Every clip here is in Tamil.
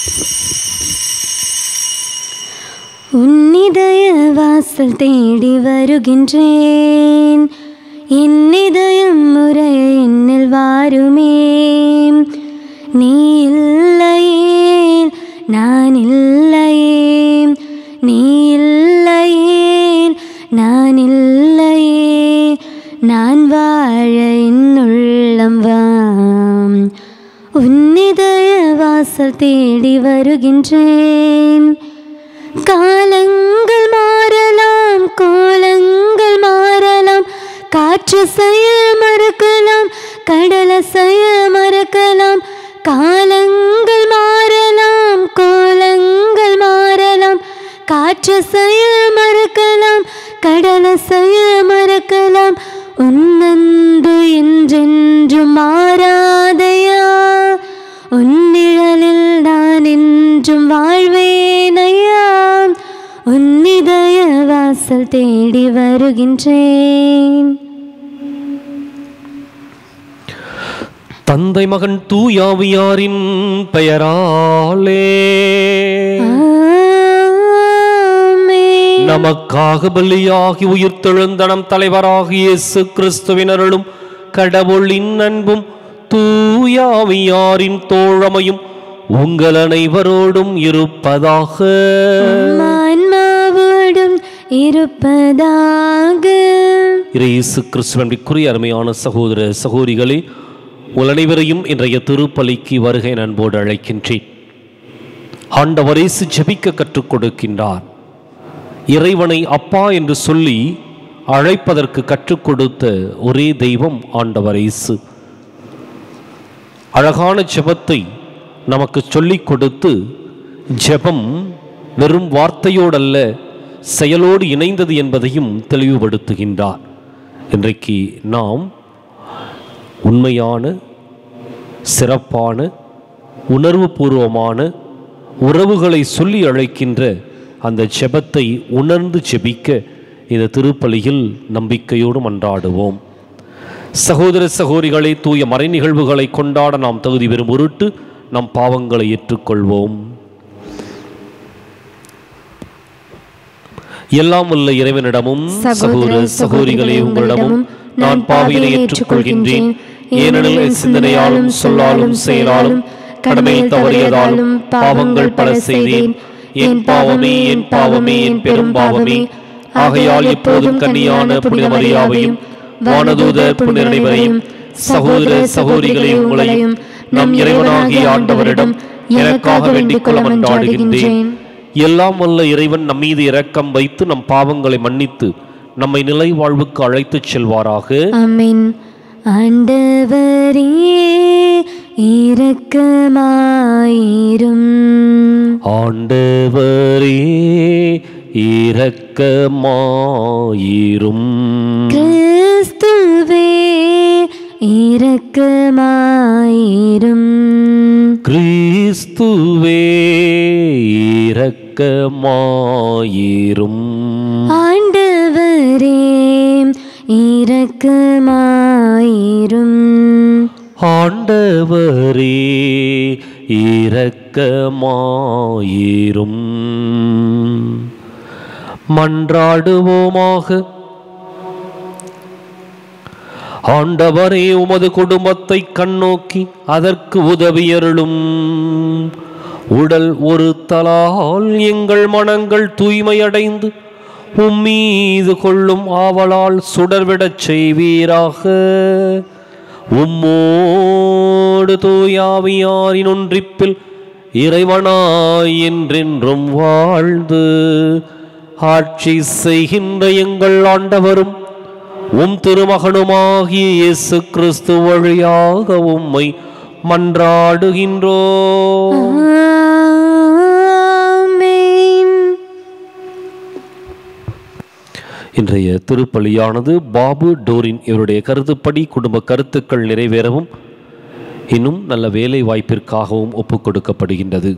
உன்னிதய வாசல் தேடி வருகின்றேன் என்னிதயம் முறைய என்னில் வாருமே நீ இல்லையேல் நான் இல்லையே நீ இல்லையேல் நான் இல்லையே நான் வாழ என்னுள்ளம் வாம் உன்னிதய வாசல் தேடி வருகின்றேன் காலங்கள் மாறலாம் கோலங்கள் மாறலாம் காற்று செய்ய மறக்கலாம் கடல செய்ய மறக்கலாம் காலங்கள் மாறலாம் கோலங்கள் மாறலாம் காற்று செய்ய மறக்கலாம் கடல செய்ய மறக்கலாம் உன்னன்பு என்றென்றும் மாறாதையா உன்னிழலில் நான் என்றும் வாழ்வேனையா உன்னிதய வாசல் தேடி வருகின்றேன் தந்தை மகன் தூயாவியாரின் பெயராலே ஆமென். நமக்காக பலியாகி உயிர்த்தெழுந்த நம் தலைவராக இயேசு கிறிஸ்துவின் அருளும் கடவுளின் அன்பும் தூயாவியாரின் தோழமையும் உங்கள் அனைவரோடும் இருப்பதாக ஆன்மாவோடும் இருப்பதாக இயேசு கிறிஸ்துவனுக்குரிய அருமையான சகோதர சகோதரிகளே உங்கள் அனைவரையும் இன்றைய திருப்பலிக்கு வருகை அன்போடு அழைக்கின்றேன் ஆண்டவர் இயேசு ஜெபிக்க கற்றுக் கொடுக்கின்றார் இறைவனை அப்பா என்று சொல்லி அழைப்பதற்கு கற்றுக் கொடுத்த ஒரே தெய்வம் ஆண்டவர் இயேசு அழகான ஜெபத்தை நமக்கு சொல்லிக் கொடுத்து ஜெபம் வெறும் வார்த்தையோடல்ல செயலோடு இணைந்தது என்பதையும் தெளிவுபடுத்துகின்றார் இன்றைக்கு நாம் உண்மையான சிறப்பான உணர்வுபூர்வமான உறவுகளை சொல்லி அழைக்கின்ற அந்த ஜெபத்தை உணர்ந்து ஜெபிக்க இந்த திருப்பலியில் நம்பிக்கையோடு மன்றாடுவோம் சகோதர சகோதரிகளை தூய மறை நிகழ்வுகளை கொண்டாட நாம் தகுதி பெறும் பொருட்டு நம் பாவங்களை ஏற்றுக்கொள்வோம் எல்லாம் உள்ள இறைவனிடமும் சகோதர சகோதரிகளே உங்களிடமும் நான் பாவியை ஏற்றுக்கொள்கின்றேன் ஏனெனில் என் சிந்தனையாலும் சொல்லாலும் செயலாலும் கடமையில் தவறியதாலும் பாவங்கள் பல செய்தேன் என் பாவமே என் பாவமே என் பெரும் பாவமே ஆகையால் எப்போதும் கன்னியான புனித மரியாவையும் வானதூதர் புனித அனைவரையும் சகோதர சகோதரிகளே உங்களையும் நம் இறைவனாகிய ஆண்டவரிடம் எனக்காக வேண்டிக் கொள்ள மன்றாடுகின்றேன் எல்லாம் வல்ல இறைவன் நம் மீது இரக்கம் வைத்து நம் பாவங்களை மன்னித்து நம்மை நிலை வாழ்வுக்கு அழைத்துச் செல்வாராக அமீன் ஆண்டவரே இரக்கமாயிரும் ஆண்டவரே இரக்கமாயிரும் கிறிஸ்துவே இரக்கமாயிரும் கிறிஸ்துவே இரக்கமாயிரும் ஆண்டவரே இரக்கமாயிரும் ஆண்டவரே இரக்கமாயிரும் மன்றாடுவோமாக ஆண்டவரே உமது குடும்பத்தை கண்ணோக்கி அதற்கு உதவியருளும் உடல் ஒரு தலால் எங்கள் மனங்கள் தூய்மையடைந்து உம்மீது கொள்ளும் ஆவலால் சுடர்விடச் செய்வீராக உம்மோடு தூயாவியாரின் ஒன்றிப்பில் இறைவனாய் என்றென்றும் வாழ்ந்து ஆட்சி செய்கின்ற எங்கள் ஆண்டவரும் உம் திருமகனுமாகிய இயேசு கிறிஸ்து வழியாக உம்மை மன்றாடுகின்றோ ஆமென் இன்றைய திருப்பலியானது பாபு டோரின் இவருடைய கருத்துப்படி குடும்ப கருத்துக்கள் நிறைவேறவும் இன்னும் நல்ல வேலை வாய்ப்பிற்காகவும் ஒப்புக் கொடுக்கப்படுகின்றது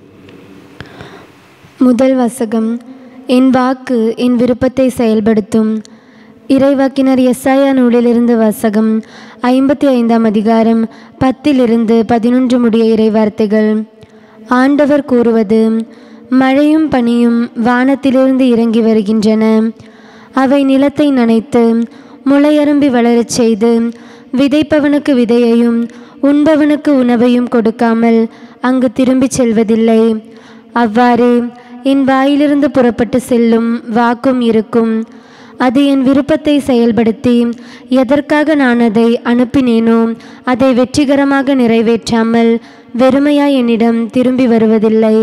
முதல் வசகம் என் வாக்கு என் விருப்பத்தை செயல்படுத்தும் இறைவாக்கினர் எஸ்ஐயா நூலிலிருந்து வசகம் ஐம்பத்தி ஐந்தாம் அதிகாரம் பத்திலிருந்து பதினொன்று முடிய இறைவார்த்தைகள் ஆண்டவர் கூறுவது மழையும் பனியும் வானத்திலிருந்து இறங்கி வருகின்றன அவை நிலத்தை நனைத்து முளையரும்பி வளரச் செய்து விதைப்பவனுக்கு விதையையும் உண்பவனுக்கு உணவையும் கொடுக்காமல் அங்கு திரும்பிச் செல்வதில்லை அவ்வாறே என் வாயிலிருந்து புறப்பட்டு செல்லும் வாக்கும் இருக்கும் அது என் விருப்பத்தை செயல்படுத்தி எதற்காக நான் அதை அனுப்பினேனோ அதை வெற்றிகரமாக நிறைவேற்றாமல் வெறுமையாய் என்னிடம் திரும்பி வருவதில்லை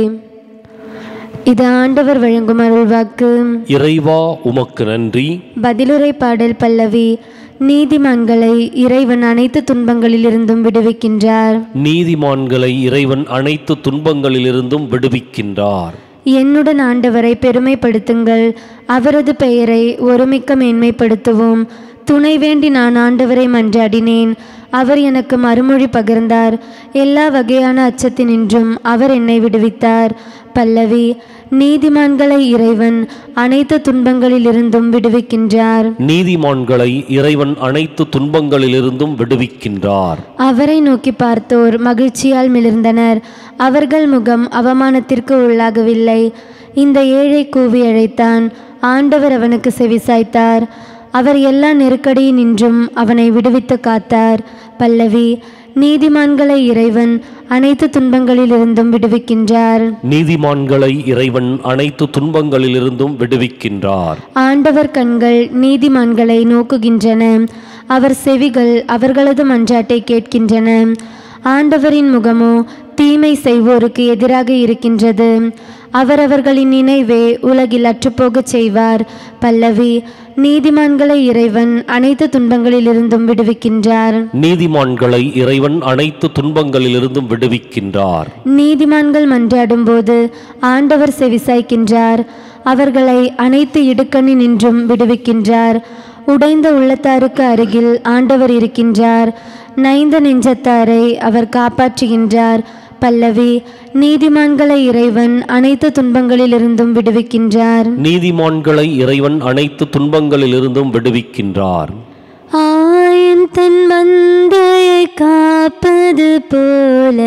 இது ஆண்டவர் வழங்கும் அருள்வாக்கு இறைவா உமக்கு நன்றி பதிலுரை பாடல் பல்லவி நீதிமான்களை இறைவன் அனைத்து துன்பங்களிலிருந்தும் விடுவிக்கின்றார் நீதிமான்களை இறைவன் அனைத்து துன்பங்களிலிருந்தும் விடுவிக்கின்றார் என்னுடன் ஆண்டவரை பெருமைப்படுத்துங்கள் அவரது பெயரை ஒருமிக்க மேன்மைப்படுத்துவோம் துணை வேண்டி நான் ஆண்டவரை மன்றாடினேன் அவர் எனக்கு மறுமொழி பகிர்ந்தார் எல்லா வகையான அச்சத்தினின்றும் அவர் என்னை விடுவித்தார் பல்லவி நீதிமான்களை இறைவன் அனைத்து துன்பங்களிலிருந்தும் விடுவிக்கின்றார் நீதிமான்களை இறைவன் அனைத்து துன்பங்களிலிருந்தும் விடுவிக்கின்றார் அவரை நோக்கி பார்த்தோர் மகிழ்ச்சியால் மிளிர்ந்தனர் அவர்கள் முகம் அவமானத்திற்கு உள்ளாகவில்லை இந்த ஏழை கூவி அழைத்தான் ஆண்டவர் அவனுக்கு செவிசாய்த்தார் அவர் எல்லா நெருக்கடியினின்றும் அவனை விடுவித்து காத்தார் பல்லவி நீதிமான்களை இறைவன் அனைத்து துன்பங்களிலிருந்தும் விடுவிக்கின்றார் நீதிமான்களை இறைவன் அனைத்து துன்பங்களிலிருந்தும் விடுவிக்கின்றார் ஆண்டவர் கண்கள் நீதிமான்களை நோக்குகின்றன அவர் செவிகள் அவர்களது மன்றாட்டை கேட்கின்றன ஆண்டவரின் முகமோ தீமை செய்வோருக்கு எதிராக இருக்கின்றது அவரவர்களின் நினைவே உலகில் அற்றுப்போகச் செய்வார் பல்லவி நீதிமான்களை இறைவன் அனைத்து துன்பங்களிலிருந்தும் விடுவிக்கின்றார் நீதிமான்களை இறைவன் அனைத்து துன்பங்களிலிருந்தும் விடுவிக்கின்றார் நீதிமான்கள் மன்றாடும்போது ஆண்டவர் செவிசாய்க்கின்றார் அவர்களை அனைத்து இடுக்கண்ணி நின்றும் விடுவிக்கின்றார் உடைந்த உள்ளத்தாருக்கு அருகில் ஆண்டவர் இருக்கின்றார் நைந்த நெஞ்சத்தாரை அவர் காப்பாற்றுகின்றார் பல்லவி நீதிமான்களை இறைவன் அனைத்து துன்பங்களிலிருந்தும் விடுவிக்கின்றார் நீதிமான்களை இறைவன் அனைத்து துன்பங்களிலிருந்தும் விடுவிக்கின்றார் ஆயன் தன் மந்தையை காப்பது போல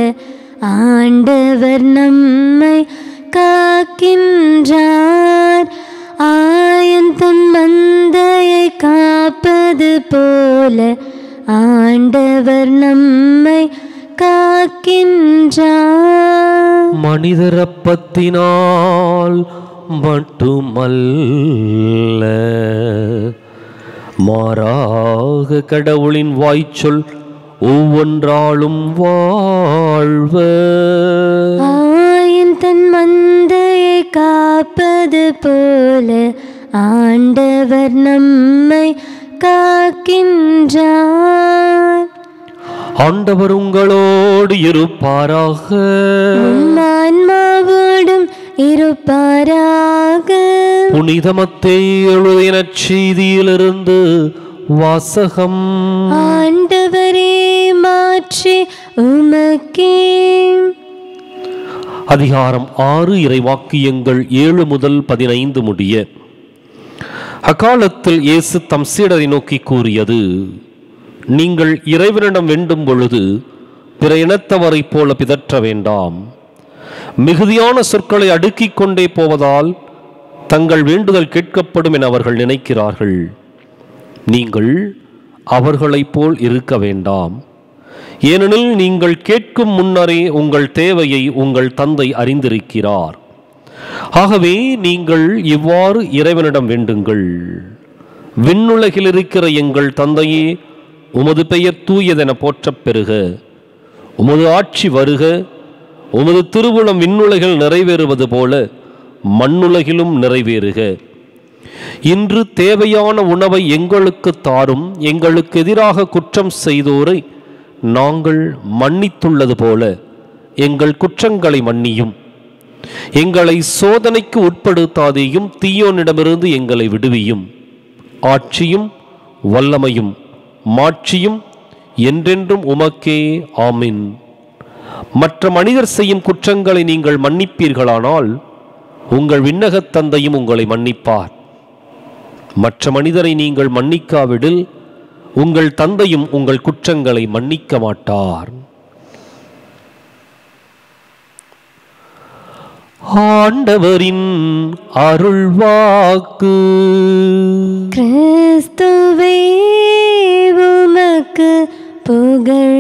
ஆண்டவர் நம்மை காக்கின்றார் ஆயன் தன் மந்தையை காப்பது போல ஆண்டவர் நம்மை காக்கின்றார் மனிதரப்பத்தினால் மட்டுமல்ல மாறாக கடவுளின் வாய்ச்சொல் ஒவ்வொன்றாலும் வாழ்வ ஆயன் தன் மந்தையை காப்பது போல ஆண்டவர் நம்மை காக்கின்றார் ஆண்டவர் உங்களோடு இருப்பாராக உம் ஆன்மாவோடும் இருப்பாராக புனிதமத்தை எழுதின செய்தியிலிருந்து வாசகம் ஆண்டவரே மாற்றி உமக்கே அதிகாரம் ஆறு இறைவாக்கியங்கள் ஏழு முதல் பதினைந்து முடிய அக்காலத்தில் இயேசு தம் சீடரை நோக்கி கூறியது நீங்கள் இறைவனிடம் வேண்டும் பொழுது பிற இனத்தவரைப் போல பிதற்ற வேண்டாம் மிகுதியான சொற்களை அடுக்கிக் கொண்டே போவதால் தங்கள் வேண்டுதல் கேட்கப்படும் என அவர்கள் நினைக்கிறார்கள் நீங்கள் அவர்களைப் போல் இருக்க வேண்டாம் ஏனெனில் நீங்கள் கேட்கும் முன்னரே உங்கள் தேவையை உங்கள் தந்தை அறிந்திருக்கிறார் ஆகவே நீங்கள் இவ்வாறு இறைவனிடம் வேண்டுங்கள் விண்ணுலகில் இருக்கிற எங்கள் தந்தையே உமது பெயர் தூயதென போற்றப் பெறுக உமது ஆட்சி வருக உமது திருவுளம் விண்ணுலகில் நிறைவேறுவது போல மண்ணுலகிலும் நிறைவேறுக இன்று தேவையான உணவை எங்களுக்கு தாரும் எங்களுக்கு எதிராக குற்றம் செய்தோரை நாங்கள் மன்னித்துள்ளது போல எங்கள் குற்றங்களை மன்னியும் எங்களை சோதனைக்கு உட்படுத்தாதேயும் தீயோனிடமிருந்து எங்களை விடுவியும் ஆட்சியும் வல்லமையும் மாட்சியும் என்றென்றும் உமக்கே ஆமின் மற்ற மனிதர் செய்யும் குற்றங்களை நீங்கள் மன்னிப்பீர்களானால் உங்கள் விண்ணகத் தந்தையும் உங்களை மன்னிப்பார் மற்ற மனிதரை நீங்கள் மன்னிக்காவிடில் உங்கள் தந்தையும் உங்கள் குற்றங்களை மன்னிக்க மாட்டார் ஆண்டவரின் அருள்வாக்கு கிறிஸ்துவே உமக்கு புகழ்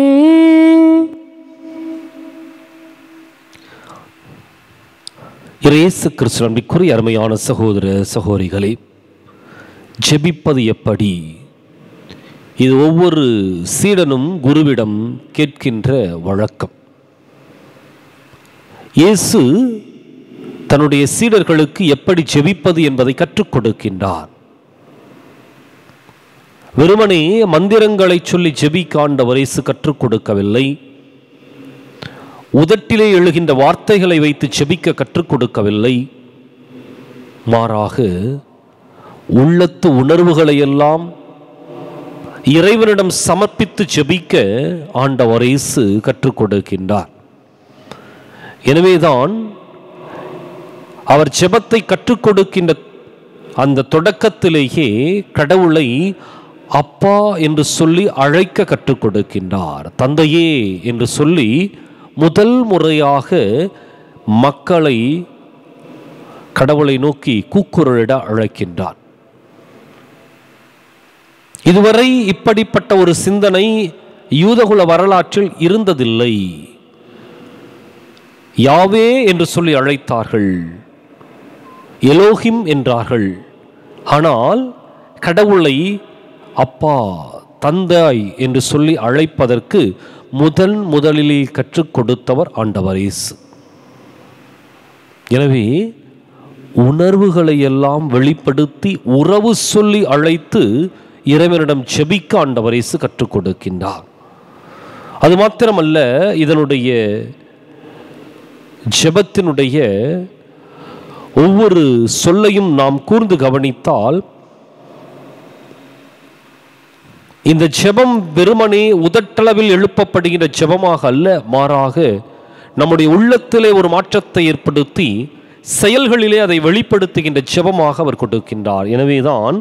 இயேசு கிறிஸ்து நம்பிக்குரிய அருமையான சகோதர சகோதரிகளே ஜெபிப்பது எப்படி இது ஒவ்வொரு சீடனும் குருவிடம் கேட்கின்ற வழக்கம் இயேசு தன்னுடைய சீடர்களுக்கு எப்படி ஜெபிப்பது என்பதை கற்றுக் கொடுக்கின்றார் வெறுமனே மந்திரங்களை சொல்லி ஜெபிக்க ஆண்டவர் இயேசு கற்றுக் கொடுக்கவில்லை உதட்டிலே எழுகின்ற வார்த்தைகளை வைத்து செபிக்க கற்றுக் கொடுக்கவில்லை மாறாக உள்ளத்து உணர்வுகளை எல்லாம் இறைவனிடம் சமர்ப்பித்து செபிக்க ஆண்டவர் இயேசு கற்றுக் கொடுக்கின்றார் எனவேதான் அவர் ஜெபத்தை கற்றுக் கொடுக்கின்ற அந்த தொடக்கத்திலேயே கடவுளை அப்பா என்று சொல்லி அழைக்க கற்றுக் கொடுக்கின்றார் தந்தையே என்று சொல்லி முதல் முறையாக மக்களை கடவுளை நோக்கி கூக்குரலிட அழைக்கின்றார் இதுவரை இப்படிப்பட்ட ஒரு சிந்தனை யூதகுல வரலாற்றில் இருந்ததில்லை யாவே என்று சொல்லி அழைத்தார்கள் எலோஹிம் என்றார்கள் ஆனால் கடவுளை அப்பா தந்தாய் என்று சொல்லி அழைப்பதற்கு முதன் முதலிலே கற்றுக் கொடுத்தவர் ஆண்டவர் இயேசு எனவே உணர்வுகளை எல்லாம் வெளிப்படுத்தி உறவு சொல்லி அழைத்து இறைவனிடம் செபிக்க ஆண்டவர் இயேசு கற்றுக் கொடுக்கின்றார் அது மாத்திரமல்ல இதனுடைய ஜெபத்தினுடைய ஒவ்வொரு சொல்லையும் நாம் கூர்ந்து கவனித்தால் இந்த ஜெபம் வெறுமனே உதட்டளவில் எழுப்பப்படுகின்ற ஜெபமாக அல்ல மாறாக நம்முடைய உள்ளத்திலே ஒரு மாற்றத்தை ஏற்படுத்தி செயல்களிலே அதை வெளிப்படுத்துகின்ற ஜெபமாக அவர் கொடுக்கின்றார் எனவேதான்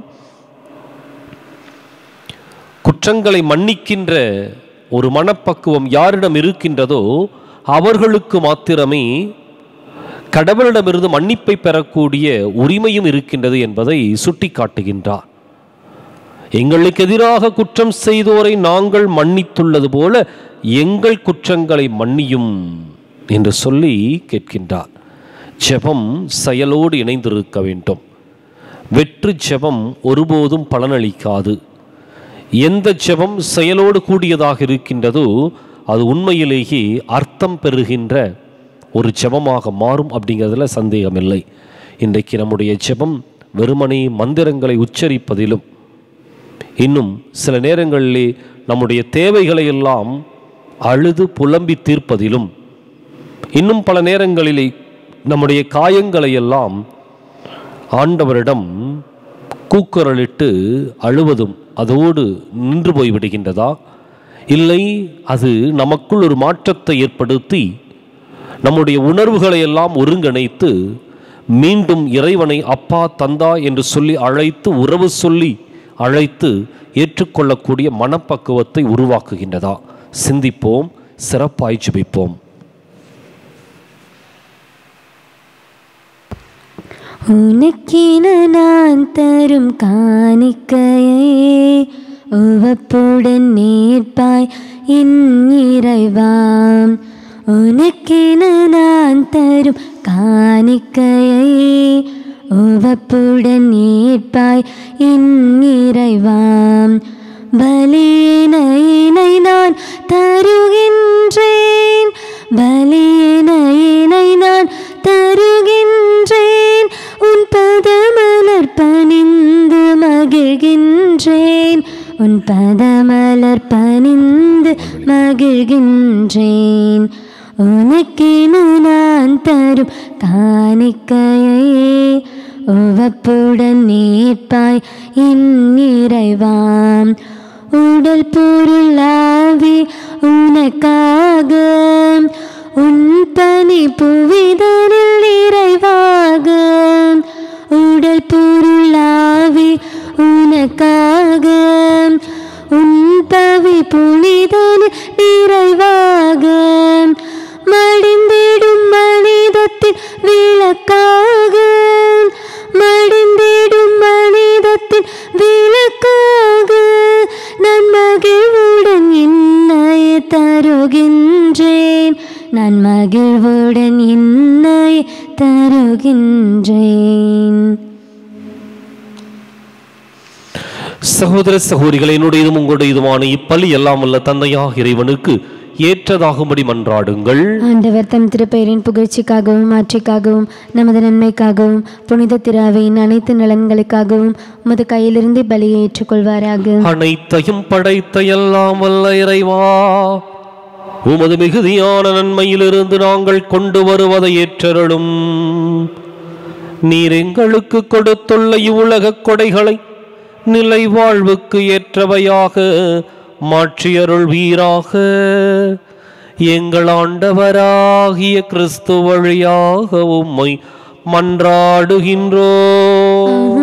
குற்றங்களை மன்னிக்கின்ற ஒரு மனப்பக்குவம் யாரிடம் இருக்கின்றதோ அவர்களுக்கு மாத்திரமே கடவுளிடமிருந்து மன்னிப்பை பெறக்கூடிய உரிமையும் இருக்கின்றது என்பதை சுட்டிக்காட்டுகின்றார் எங்களுக்கு எதிராக குற்றம் செய்தோரை நாங்கள் மன்னித்துள்ளது போல எங்கள் குற்றங்களை மன்னியும் என்று சொல்லி கேட்கின்றார் ஜெபம் செயலோடு இணைந்திருக்க வேண்டும் வெற்று ஜெபம் ஒருபோதும் பலனளிக்காது எந்த ஜெபம் செயலோடு கூடியதாக இருக்கின்றதோ அது உண்மையிலேயே அர்த்தம் பெறுகின்ற ஒரு ஜெபமாக மாறும் அப்படிங்கிறதுல சந்தேகமில்லை இன்றைக்கு நம்முடைய ஜெபம் வெறுமனே மந்திரங்களை உச்சரிப்பதிலும் இன்னும் சில நேரங்களிலே நம்முடைய தேவைகளை எல்லாம் அழுது புலம்பி தீர்ப்பதிலும் இன்னும் பல நேரங்களிலே நம்முடைய காயங்களை எல்லாம் ஆண்டவரிடம் கூக்குரலிட்டு அழுவதும் அதோடு நின்று போய் விடுகின்றதா இல்லை அது நமக்குள் ஒரு மாற்றத்தை ஏற்படுத்தி நம்முடைய உணர்வுகளை எல்லாம் ஒருங்கிணைத்து மீண்டும் இறைவனை அப்பா தந்தா என்று சொல்லி அழைத்து உறவு சொல்லி அழைத்து ஏற்றுக்கொள்ளக்கூடிய மனப்பக்குவத்தை உருவாக்குகின்றதா சிந்திப்போம் சிறப்பாய் ஜெபிப்போம் உனக்கென நான் தரும் காணிக்கையை உவப்புடன் நேர்ப்பாய் என் இறைவாம் உனக்கென நான் தரும் காணிக்கையை உவப்புடன் நேர்ப்பாய் என் இறைவாம் பலியினை நான் தருகின்றேன் பலியினை நான் தருகின்றேன் உன் பதமலர் பணிந்து மகிழ்கின்றேன் உன் பதமலர் பணிந்து மகிழ்கின்றேன் உனக்கென நான் தரும் காணிக்கையை உவப்புடன் நீப்பாய் என் இறைவாம் உடல் பொருளாவி உனக்காக உன் பனி புவிதனில் நிறைவாக உடல் பொருளாவி உனக்காக உன் பவி புனிதனில் நிறைவாக மடிந்திடும் மனிதத்தின் விளக்காக மகிழ்வுடன் என்னை தருகின்றேன் சகோதர சகோதரிகளை என்னுடையதும் உங்களுடையதுமான இப்பலி எல்லாம் வல்ல தந்தையாக இறைவனுக்கு ஏற்றதாகும்படி மன்றாடுங்கள் ஆண்டவர் தம் திருப்பெயரின் புகழ்ச்சிக்காகவும் ஆட்சிக்காகவும் நமது நன்மைக்காகவும் புனித திராவையின் அனைத்து நலன்களுக்காகவும் உமது கையிலிருந்து பலியை ஏற்றுக்கொள்வாராக அனைத்தையும் படைத்த எல்லாம் வல்ல இறைவா உமது மிகுதியான நன்மையிலிருந்து நாங்கள் கொண்டு வருவதை ஏற்றருளும் நீர் எங்களுக்கு கொடுத்துள்ள இவ்வுலகக் கொடைகளை நிலை வாழ்வுக்கு ஏற்றவையாக மாற்றியருள் வீராக எங்கள் ஆண்டவராகிய கிறிஸ்து வழியாக உம்மை மன்றாடுகின்றோம்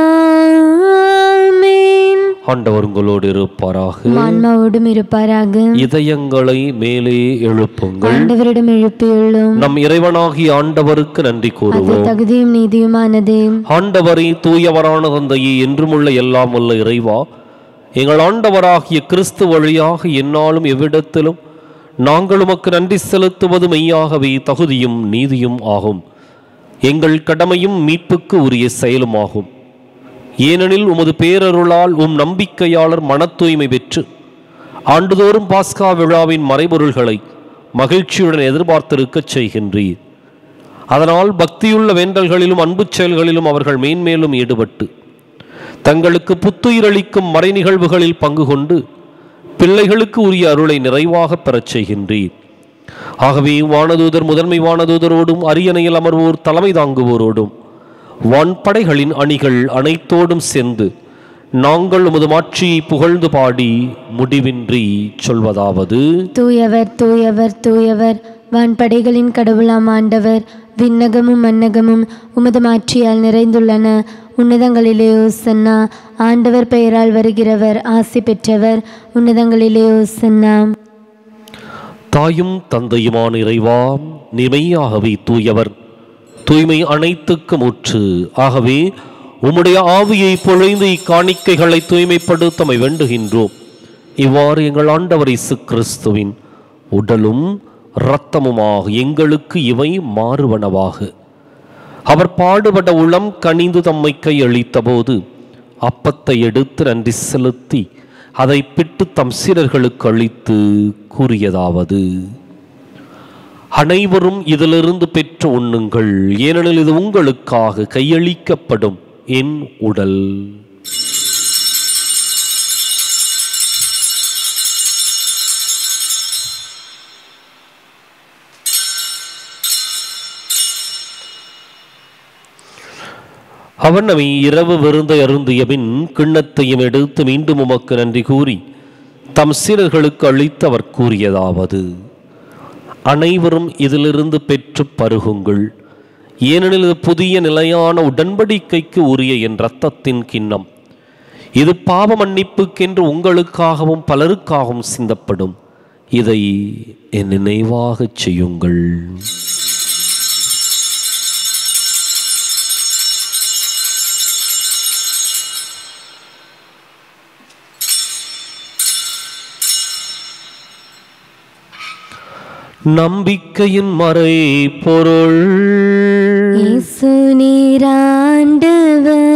ஆமென். ஆண்டவர் உங்களோடு இருப்பாராக ஆன்மாவோடும் இருப்பாராக இதயங்களை மேலே எழுப்புங்கள் ஆண்டவரிடம் எழுப்பியுள்ளோம் நம் இறைவனாகிய ஆண்டவருக்கு நன்றி அது கூறுவோம் தகுதியும் நீதியுமானது ஆண்டவரே தூயவரான தந்தையே என்றுமுள்ள எல்லாம் வல்ல இறைவா எங்கள் ஆண்டவராகிய கிறிஸ்து வழியாக எந்நாளும் எவ்விடத்திலும் நாங்கள் உமக்கு நன்றி செலுத்துவது மெய்யாகவே தகுதியும் நீதியும் ஆகும் எங்கள் கடமையும் மீட்புக்கு உரிய செயலுமாகும் ஏனெனில் உமது பேரருளால் உம் நம்பிக்கையாளர் மனத் தூய்மை பெற்று ஆண்டுதோறும் பாஸ்கா விழாவின் மறைபொருள்களை மகிழ்ச்சியுடன் எதிர்பார்த்திருக்கச் செய்கின்றீர் அதனால் பக்தியுள்ள வேண்டல்களிலும் அன்புச் செயல்களிலும் அவர்கள் மேன்மேலும் ஈடுபட்டு தங்களுக்கு புத்துயிரளிக்கும் மறை நிகழ்வுகளில் பங்கு கொண்டு பிள்ளைகளுக்கு உரிய அருளை நிறைவாக பெறச் செய்கின்றீர் ஆகவே வானதூதர் முதன்மை வானதூதரோடும் அரியணையில் அமர்வோர் தலைமை தாங்குவோரோடும் வான்படைகளின் அணிகள் அனைத்தோடும் சேர்ந்து நாங்கள் உமது மாட்சியை புகழ்ந்து பாடி முடிவின்றி சொல்வதாவது தூயவர் தூயவர் தூயவர் வான்படைகளின் கடவுளாம் ஆண்டவர் விண்ணகமும் மன்னகமும் உமது மாட்சியால் நிறைந்துள்ளன உன்னதங்களிலே ஓசன்னா ஆண்டவர் பெயரால் வருகிறவர் ஆசி பெற்றவர் உன்னதங்களிலே ஓசன்னா தாயும் தந்தையுமான இறைவாம் நிமையாகவே தூயவர் தூய்மை அனைத்துக்கும் ஊற்று ஆகவே உம்முடைய ஆவியை பொழிந்து இக்காணிக்கைகளை தூய்மைப்படுத்தமை வேண்டுகின்றோம் இவ்வாறு எங்கள் ஆண்டவர் இயேசு கிறிஸ்துவின் உடலும் இரத்தமுமாக எங்களுக்கு இவை மாறுவனவாக அவர் பாடுபட உளம் கனிந்து தம்மை கையளித்தபோது அப்பத்தை எடுத்து நன்றி செலுத்தி அதை பிட்டு தம் சீரர்களுக்கு அளித்து கூறியதாவது அனைவரும் இதிலிருந்து பெற்று உண்ணுங்கள் ஏனெனில் இது உங்களுக்காக கையளிக்கப்படும் என் உடல் அவன் நம்மை இரவு விருந்தை அருந்திய பின் கிண்ணத்தையும் எடுத்து மீண்டும் உமக்கு நன்றி கூறி தம் சீரர்களுக்கு அளித்து அவர் கூறியதாவது அனைவரும் இதிலிருந்து பெற்று பருகுங்கள் ஏனெனில் இது புதிய நிலையான உடன்படிக்கைக்கு உரிய என் இரத்தத்தின் கிண்ணம் இது பாவ மன்னிப்புக்கென்று உங்களுக்காகவும் பலருக்காகவும் சிந்தப்படும் இதை என் நினைவாகச் செய்யுங்கள் நம்பிக்கையின் மறை பொருள் இயேசு நீராண்டவர்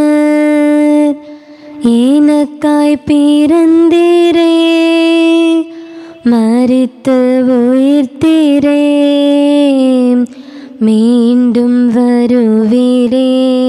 எனக்காய் பிறந்தீரே மறித்து உயிர்த்தீரே மீண்டும் வருவீரே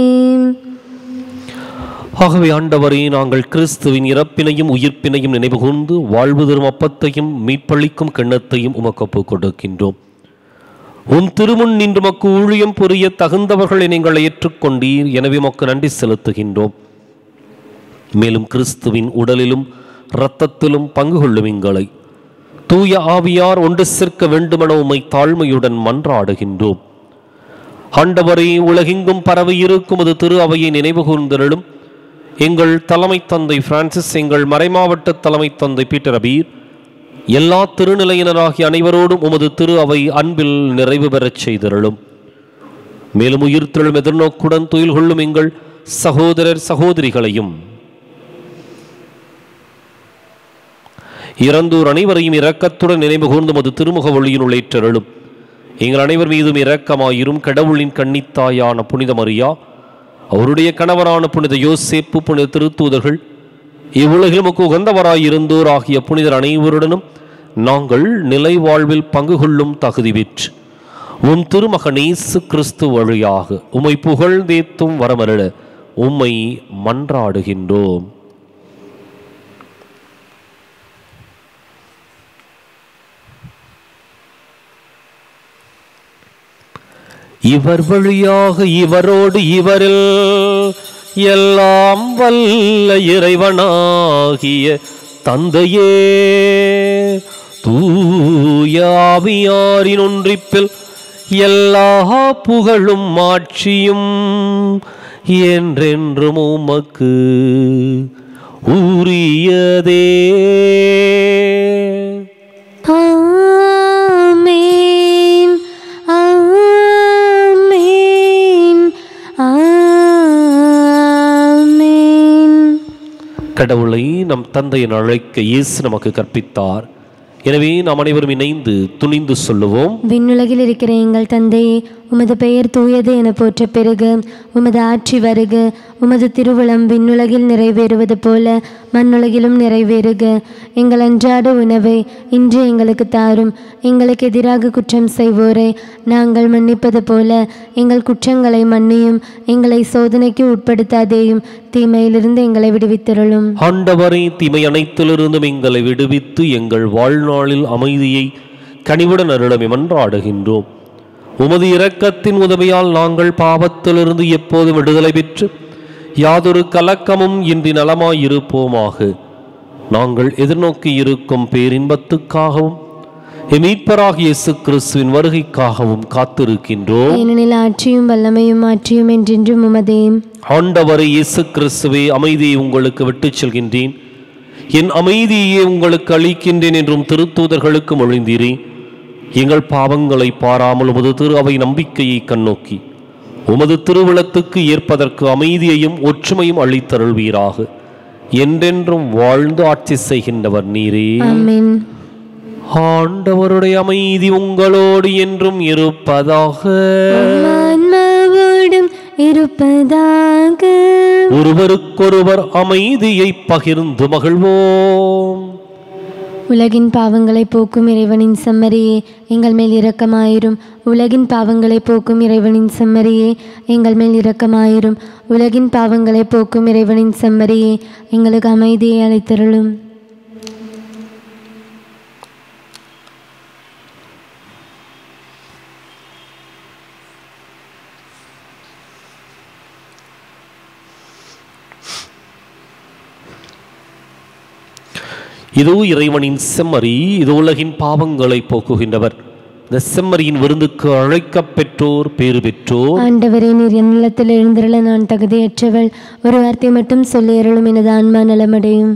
ஆகவே ஆண்டவரே நாங்கள் கிறிஸ்துவின் இறப்பினையும் உயிர்ப்பினையும் நினைவு கூர்ந்து வாழ்வு தரும் அப்பத்தையும் மீட்பளிக்கும் கிண்ணத்தையும் உமக்கு ஒப்புக் கொடுக்கின்றோம் உன் திருமுன் நின்று மக்கு ஊழியம் புரிய தகுந்தவர்களை நீங்கள் ஏற்றுக்கொண்டீர் எனவே மக்கு நன்றி செலுத்துகின்றோம் மேலும் கிறிஸ்துவின் உடலிலும் இரத்தத்திலும் பங்கு கொள்ளும் எங்களை தூய ஆவியார் ஒன்று சேர்க்க வேண்டுமென உம்மை தாழ்மையுடன் மன்றாடுகின்றோம் ஆண்டவரே உலகெங்கும் பரவி இருக்கும் அது திரு அவையை நினைவு கூர்ந்தருளும் எங்கள் தலைமை தந்தை பிரான்சிஸ் எங்கள் மறைமாவட்ட தலைமை தந்தை பீட்டர் அபீர் எல்லா திருநிலையினராகிய அனைவரோடும் உமது திரு அவை அன்பில் நிறைவு பெறச் செய்தருளும் மேலும் உயிர்த்தெழும் எதிர்நோக்குடன் துயில் கொள்ளும் எங்கள் சகோதரர் சகோதரிகளையும் இறந்தோர் அனைவரையும் இரக்கத்துடன் நினைவு கூர்ந்து மது திருமுக ஒளியினுள் ஏற்றருளும் எங்கள் அனைவர் மீதும் இரக்கமாயிரும் கடவுளின் கன்னித்தாயான புனித மரியா அவருடைய கணவரான புனித யோசேப்பு புனித திருத்தூதர்கள் இவ்வுலகில் நமக்கு உகந்தவராயிருந்தோர் ஆகிய புனிதர் அனைவருடனும் நாங்கள் நிலை வாழ்வில் பங்கு கொள்ளும் தகுதி பெற்று உம் திருமகனேசு கிறிஸ்து வழியாக உம்மை புகழ்ந்தேத்தும் வரமருள உம்மை மன்றாடுகின்றோம் இவர் வழியாக இவரோடு இவரில் எல்லாம் வல்ல இறைவனாகிய தந்தையே தூயாவியாரின் ஒன்றிப்பில் எல்லா புகழும் ஆட்சியும் என்றென்றும் உமக்கு உரியதே ஆமென் ஆமென் ஆமென் கடவுளை நம் தந்தையின் அழைக்க இயேசு நமக்கு கற்பித்தார் எனவே நாம் அனைவரும் இணைந்து துணிந்து சொல்லுவோம் விண்ணுலகில் இருக்கிற எங்கள் தந்தையே உமது பெயர் தூயது என போற்ற பெருக உமது ஆட்சி வருக உமது திருவுளம் விண்ணுலகில் நிறைவேறுவது போல மண்ணுலகிலும் நிறைவேறுக எங்கள் அன்றாட உணவை இன்று எங்களுக்கு தாரும் எங்களுக்கு எதிராக குற்றம் செய்வோரை நாங்கள் மன்னிப்பது போல எங்கள் குற்றங்களை மன்னியும் எங்களை சோதனைக்கு உட்படுத்தாதேயும் தீமையிலிருந்து எங்களை விடுவித்திருளும் ஆண்டவரை தீமை அனைத்திலிருந்தும் எங்களை விடுவித்து எங்கள் வாழ்நாளில் அமைதியை கனிவுடன் அருளமை மன்றாடுகின்றோம் உமது இரக்கத்தின் உதவியால் நாங்கள் பாவத்திலிருந்து எப்போது விடுதலை பெற்று யாதொரு கலக்கமும் இன்றி நலமாயிருப்போமாக நாங்கள் எதிர்நோக்கி இருக்கும் பேரின்பத்துக்காகவும் எம் மீட்பராகிய இயேசு கிறிஸ்துவின் வருகைக்காகவும் காத்திருக்கின்றோம் ஏனெனில் ஆட்சியும் வல்லமையும் ஆட்சியும் என்றென்றும் உமதே ஆண்டவரை இயேசு கிறிஸ்துவே அமைதியை உங்களுக்கு விட்டுச் செல்கின்றேன் என் அமைதியை உங்களுக்கு அளிக்கின்றேன் என்றும் திருத்தூதர்களுக்கு மொழிந்தீரே எங்கள் பாவங்களை பாராமல் உமது திரு அவை நம்பிக்கையை கண்ணோக்கி உமது திருவிழத்துக்கு ஏற்பதற்கு அமைதியையும் ஒற்றுமையும் அளித்தருள்வீராக என்றென்றும் வாழ்ந்து ஆட்சி செய்கின்றவர் நீரே ஆமென் ஆண்டவருடைய அமைதி உங்களோடு என்றும் இருப்பதாக ஆன்மாவோடும் இருப்பதாக ஒருவருக்கொருவர் அமைதியை பகிர்ந்து மகிழ்வோம் உலகின் பாவங்களை போக்கும் இறைவனின் செம்மறியே எங்கள் மேல் இரக்கமாயிரும் உலகின் பாவங்களை போக்கும் இறைவனின் செம்மறியே எங்கள் மேல் இரக்கமாயிரும் உலகின் பாவங்களை போக்கும் இறைவனின் செம்மறியே எங்களுக்கு அமைதியை அளித்தருளும் இதோ இறைவனின் செம்மறி இது உலகின் பாவங்களை போக்குகின்றவர் இந்த செம்மறியின் விருந்துக்கு அழைக்கப் பெற்றோர் பேறு பெற்றோர் ஆண்டவரே நீர் என் நிலத்தில் எழுந்திரள நான் தகுதியற்றவள் ஒரு வார்த்தை மட்டும் சொல்லி அருளும் எனது ஆன்மா நலமடையும்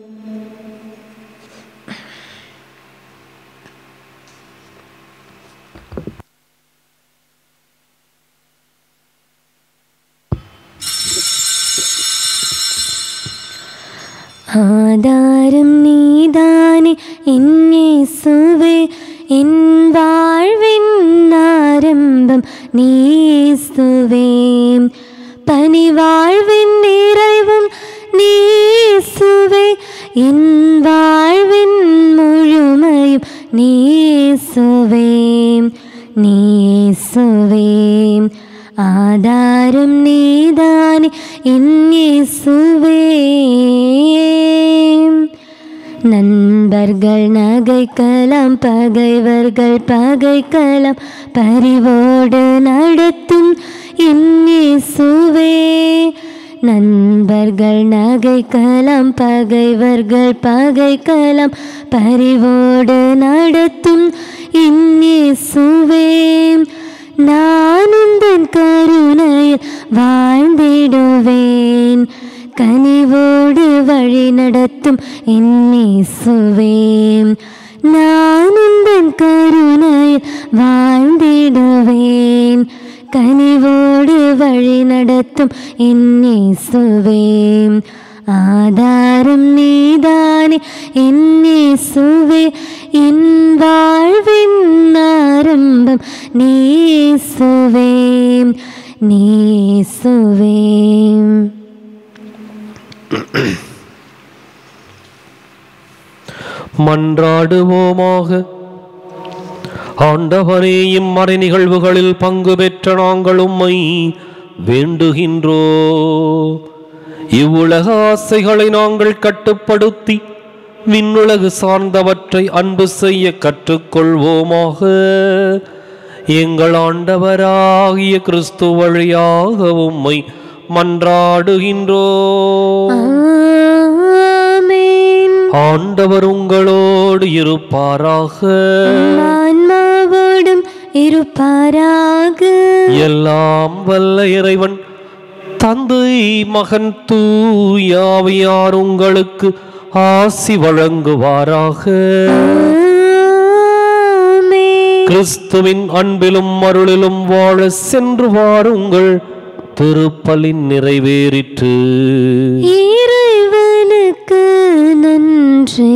ஆதாரம் நீதானே என்னேசுவே என் வாழ்வின் ஆரம்பம் நீசுவே பனி வாழ்வின் நிறைவும் நீசுவே என் வாழ்வின் முழுமையும் நீசுவே நீசுவே ஆதாரம் நீதானே என் இயேசுவே நண்பர்கள் நகைக்கலாம் பகைவர்கள் பகைக்கலாம் பரிவோடு நடத்தும் என் இயேசுவே நண்பர்கள் நகைக்கலாம் பகைவர்கள் பகைக்கலாம் பரிவோடு நடத்தும் என் இயேசுவே நான் உந்தன் கருணையில் வாழ்ந்திடுவேன் கனிவோடு வழி நடத்தும் என்னேசுவே நான் உந்தன் கருணையில் வாழ்ந்திடுவேன் கனிவோடு வழி நடத்தும் என்னேசுவே ஆதாரம் நீதானே என்னே சுவே என் வாழ்வின் ஆரம்பம் நீசுவே நீசுவே மன்றாடுவோமாக ஆண்டவரே இம்மறை நிகழ்வுகளில் பங்கு பெற்ற நாங்கள் உம்மை வேண்டுகின்றோ இவ்வுலக ஆசைகளை நாங்கள் கட்டுப்படுத்தி விண்ணுலகு சார்ந்தவற்றை அன்பு செய்ய கற்றுக்கொள்வோமாக எங்கள் ஆண்டவராகிய கிறிஸ்து வழியாக உம்மை மன்றாடுகின்றோ ஆமென் ஆண்டவர் உங்களோடு இருப்பாராக ஆன்மாவோடும் இருப்பாராக எல்லாம் வல்ல இறைவன் தந்தை மகன் தூயாவியார் உங்களுக்கு ஆசி வழங்குவாராக ஆமென். கிறிஸ்துவின் அன்பிலும் அருளிலும் வாழ சென்று வாருங்கள் திருப்பலின் நிறைவேறிற்று இறைவனுக்கு நன்றி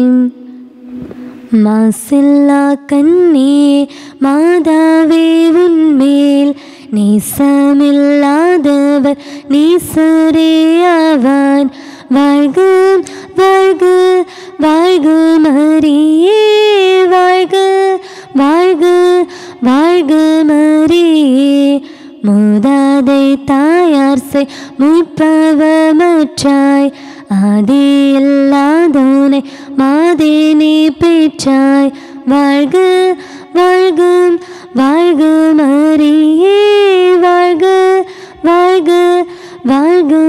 மாசில்லா கண்ணியே மாதாவே உன்மேல் நேசமில்லாதவர் நீசரே ஆவான் வாழ்க வாழ்க வாழ்க மரியே வாழ்க வாழ்க வாழ்க மரியே மூதாதை தாயார் செய் முற்பவமற்றாய் ஆதி இல்லாதோனை மாதேனே பேற்றாய் வாழ்க வாழ்க வாழ்க மரியே வாழ்க வாழ்க வாழ்க